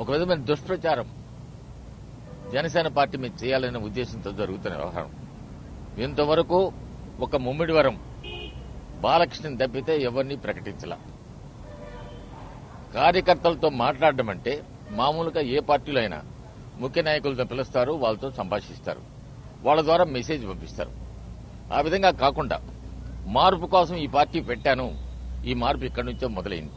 ఒక విధమైన దుష్ప్రచారం జనసేన పార్టీ మీద చేయాలనే ఉద్దేశంతో జరుగుతున్న వ్యవహారం ఇంతవరకు ఒక ముమ్మిడి వరం బాలకృష్ణని తప్పితే ఎవరిని ప్రకటించలా కార్యకర్తలతో మాట్లాడడం అంటే మామూలుగా ఏ పార్టీలో అయినా ముఖ్య నాయకులతో పిలుస్తారు వాళ్ళతో సంభాషిస్తారు వాళ్ళ ద్వారా మెసేజ్ పంపిస్తారు ఆ విధంగా కాకుండా మార్పు కోసం ఈ పార్టీ పెట్టాను ఈ మార్పు ఇక్కడి నుంచో మొదలైంది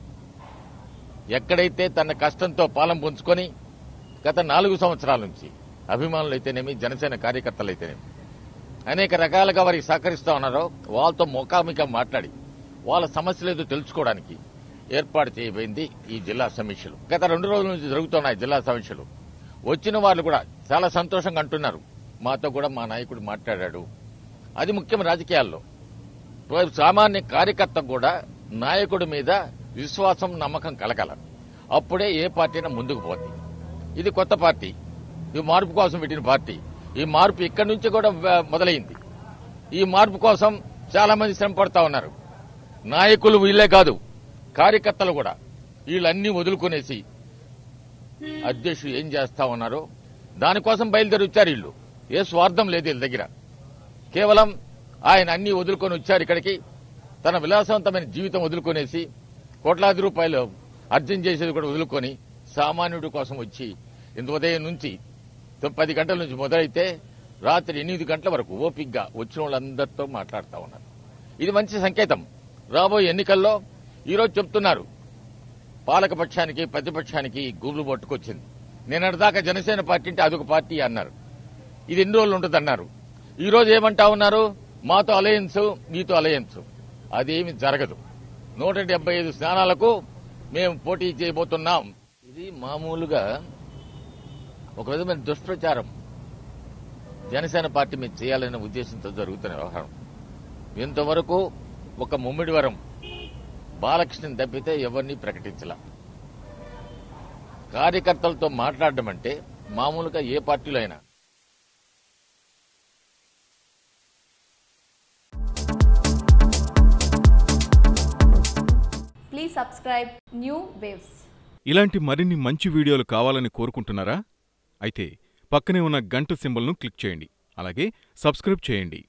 ఎక్కడైతే తన కష్టంతో పాలన పుంజుకొని గత నాలుగు సంవత్సరాల నుంచి అభిమానులు అయితేనేమి జనసేన కార్యకర్తలు అయితేనేమి అనేక రకాలుగా వారికి సహకరిస్తా ఉన్నారో వాళ్ళతో ముఖాముఖిగా మాట్లాడి వాళ్ళ సమస్యలు ఏదో తెలుసుకోవడానికి ఏర్పాటు చేయబోయింది ఈ జిల్లా సమీక్షలు గత రెండు రోజుల నుంచి జరుగుతున్నాయి జిల్లా సమీక్షలు వచ్చిన వాళ్ళు కూడా చాలా సంతోషంగా అంటున్నారు మాతో కూడా మా నాయకుడు మాట్లాడాడు అది ముఖ్యం రాజకీయాల్లో సామాన్య కార్యకర్త కూడా నాయకుడి మీద విశ్వాసం నమ్మకం కలగాల అప్పుడే ఏ పార్టీ అయినా ముందుకు పోతుంది ఇది కొత్త పార్టీ ఈ మార్పు కోసం పెట్టిన పార్టీ ఈ మార్పు ఇక్కడి నుంచి కూడా వ- మొదలైంది ఈ మార్పు కోసం చాలా మంది శ్రమ పడతా ఉన్నారు నాయకులు వీళ్ళే కాదు కార్యకర్తలు కూడా వీళ్ళన్నీ వదులుకునేసి అధ్యక్షుడు ఏం చేస్తా ఉన్నారో దానికోసం బయలుదేరి వచ్చారు వీళ్ళు ఏ స్వార్థం లేదు వీళ్ళ దగ్గర కేవలం ఆయన అన్ని వదులుకొని వచ్చారు ఇక్కడికి తన విలాసవంతమైన జీవితం వదులుకొనేసి కోట్లాది రూపాయలు అర్జన చేసేది కూడా వదులుకొని సామాన్యుడి కోసం వచ్చి ఇంత ఉదయం నుంచి తొ- పది గంటల నుంచి మొదలైతే రాత్రి ఎనిమిది గంటల వరకు ఓపిగ్గా వచ్చిన వాళ్ళందరితో మాట్లాడుతూ ఉన్నారు ఇది మంచి సంకేతం రాబోయే ఎన్నికల్లో ఈరోజు చెప్తున్నారు పాలకపక్షానికి ప్రతిపక్షానికి గుర్రు పట్టుకొచ్చింది నిన్నటిదాకా జనసేన పార్టీ అంటే అదొక పార్టీ అన్నారు ఇది ఎన్ని రోజులు ఉంటుంది అన్నారు ఈ రోజు ఏమంటా ఉన్నారు మాతో అలయన్స్ మీతో అలయన్స్ అదేమి జరగదు నూట డెబ్బై ఐదు స్థానాలకు మేము పోటీ చేయబోతున్నాం ఇది మామూలుగా ఒక విధమైన దుష్ప్రచారం జనసేన పార్టీ మీద చేయాలనే ఉద్దేశంతో జరుగుతున్న వ్యవహారం ఇంతవరకు ఒక ముమ్మిడి వరం బాలకృష్ణని తప్పితే ఎవరిని ప్రకటించలా కార్యకర్తలతో మాట్లాడడం అంటే మామూలుగా ఏ పార్టీలో అయినా Please subscribe New Waves. ఇలాంటి మరిన్ని మంచి వీడియోలు కావాలని కోరుకుంటున్నారా అయితే పక్కనే ఉన్న గంట సింబల్ను క్లిక్ చేయండి అలాగే సబ్స్క్రైబ్ చేయండి